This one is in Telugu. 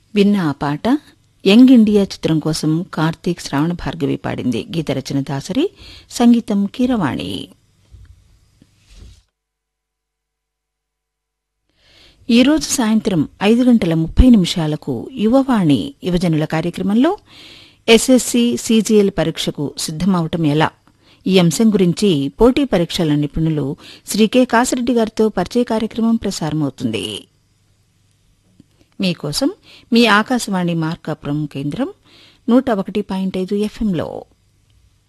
విన్న ఆ పాట యంగ్ ఇండియా చిత్రం కోసం కార్తీక్ శ్రావణ భార్గవి పాడింది గీత రచన దాసరి సంగీతం కీరవాణి ఈ రోజు సాయంత్రం ఐదు గంటల ముప్పై నిమిషాలకు యువవాణి యువజనుల కార్యక్రమంలో ఎస్ఎస్సి సీజీఎల్ పరీక్షకు సిద్దమవటం ఎలా ఈ అంశం గురించి పోటీ పరీక్షల నిపుణులు శ్రీ కె కాసిరెడ్డి గారితో పరిచయ కార్యక్రమం ప్రసారమవుతుంది మీకోసం మీ ఆకాశవాణి మార్కాపురం కేంద్రం నూట ఒకటి పాయింట్ ఐదు ఎఫ్ఎంలో